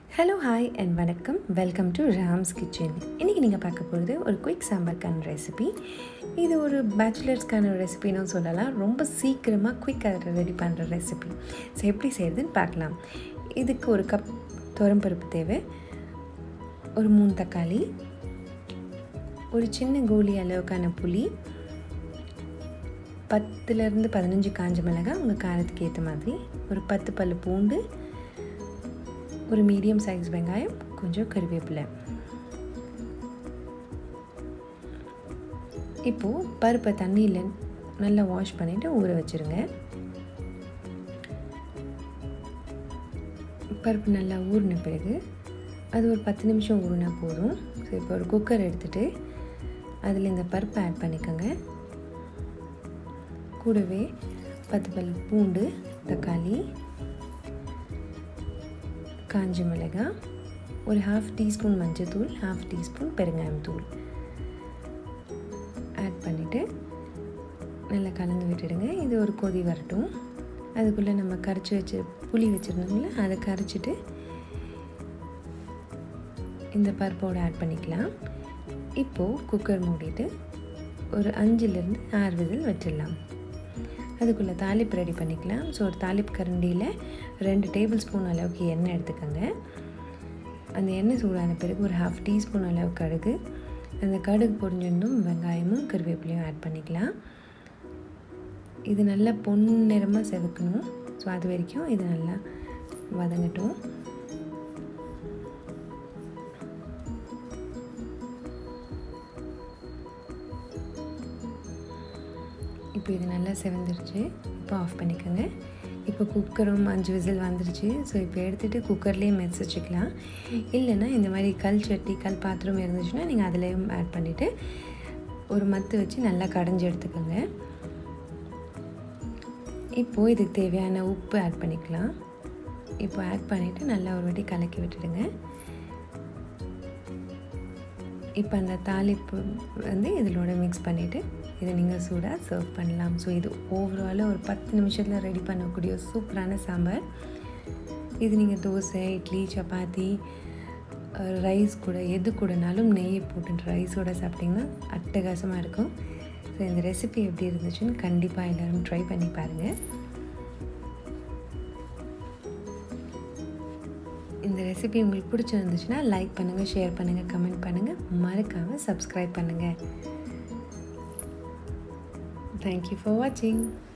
hello hi and வணக்கம் welcome to Ram's kitchen இன்றைக்கி நீங்கள் பார்க்க போகிறது ஒரு குயிக் சாம்பார்க்கான ரெசிபி இது ஒரு பேச்சுலர்ஸ்க்கான ரெசிபின்னு சொல்லலாம் ரொம்ப சீக்கிரமாக குயிக்காக ரெடி பண்ணுற ரெசிபி ஸோ எப்படி செய்கிறதுன்னு பார்க்கலாம் இதுக்கு ஒரு கப் துவரம்பருப்பு தேவை ஒரு மூணு தக்காளி ஒரு சின்ன கோலி அளவுக்கான புளி பத்துலேருந்து பதினஞ்சு காஞ்ச மிளகாய் உங்கள் காரத்துக்கு ஏற்ற மாதிரி ஒரு பத்து பல்லு பூண்டு ஒரு மீடியம் சைஸ் வெங்காயம் கொஞ்சம் கருவேப்பிலை இப்போது பருப்பை தண்ணியில் நல்லா வாஷ் பண்ணிவிட்டு ஊற வச்சுருங்க பருப்பு நல்லா ஊறின பிறகு அது ஒரு பத்து நிமிஷம் ஊறினா போதும் ஸோ இப்போ ஒரு குக்கர் எடுத்துகிட்டு அதில் இந்த பருப்பை ஆட் பண்ணிக்கோங்க கூடவே பத்து பல் பூண்டு தக்காளி காஞ்ச மிளகாய் ஒரு ஹாஃப் டீஸ்பூன் மஞ்சத்தூள் ஹாஃப் டீஸ்பூன் பெருங்காயம் தூள் ஆட் பண்ணிவிட்டு நல்லா கலந்து விட்டுடுங்க இது ஒரு கொதி வரட்டும் அதுக்குள்ளே நம்ம கரைச்சி வச்சு புளி வச்சுருந்தோம்ல அதை கரைச்சிட்டு இந்த பருப்போடு ஆட் பண்ணிக்கலாம் இப்போது குக்கர் மூடிட்டு ஒரு அஞ்சுலேருந்து ஆறு விசில் வச்சிடலாம் அதுக்குள்ளே தாளிப்பு ரெடி பண்ணிக்கலாம் ஸோ ஒரு தாளிப்பு கரண்டியில் ரெண்டு டேபிள் ஸ்பூன் அளவுக்கு எண்ணெய் எடுத்துக்கோங்க அந்த எண்ணெய் சூடான பிறகு ஒரு ஹாஃப் டீஸ்பூன் அளவு கடுகு அந்த கடுகு பொரிஞ்சிருந்தும் வெங்காயமும் கருவேப்பிலையும் ஆட் பண்ணிக்கலாம் இது நல்லா பொன்னிறமாக செதுக்கணும் ஸோ அது வரைக்கும் இது நல்லா வதங்கட்டும் இப்போ இது நல்லா செவந்துருச்சு இப்போ ஆஃப் பண்ணிக்கோங்க இப்போ குக்கரும் அஞ்சு விசில் வந்துருச்சு ஸோ இப்போ எடுத்துகிட்டு குக்கர்லேயே மெஸ் வச்சுக்கலாம் இல்லைன்னா இந்த மாதிரி கல் சட்டி கல் பாத்திரம் இருந்துச்சுன்னா நீங்கள் அதிலையும் ஆட் பண்ணிவிட்டு ஒரு மத்து வச்சு நல்லா கடைஞ்சி எடுத்துக்கோங்க இப்போது இதுக்கு தேவையான உப்பு ஆட் பண்ணிக்கலாம் இப்போ ஆட் பண்ணிவிட்டு நல்லா ஒரு வாட்டி கலக்கி விட்டுடுங்க இப்போ அந்த தாளிப்பு வந்து இதிலோட மிக்ஸ் பண்ணிவிட்டு இதை நீங்கள் சூடாக சர்வ் பண்ணலாம் ஸோ இது ஓவராலாக ஒரு பத்து நிமிஷத்தில் ரெடி பண்ணக்கூடிய சூப்பரான சாம்பார் இது நீங்கள் தோசை இட்லி சப்பாத்தி ரைஸ் கூட எது கூடனாலும் நெய்யை போட்டு ரைஸோடு சாப்பிட்டிங்கன்னா அட்டகாசமாக இருக்கும் ஸோ இந்த ரெசிபி எப்படி இருந்துச்சுன்னு கண்டிப்பாக எல்லோரும் ட்ரை பண்ணி பாருங்கள் இந்த ரெசிபி உங்களுக்கு பிடிச்சிருந்துச்சுன்னா லைக் பண்ணுங்கள் ஷேர் பண்ணுங்கள் கமெண்ட் பண்ணுங்கள் மறக்காமல் சப்ஸ்கிரைப் பண்ணுங்கள் தேங்க்யூ ஃபார் வாட்சிங்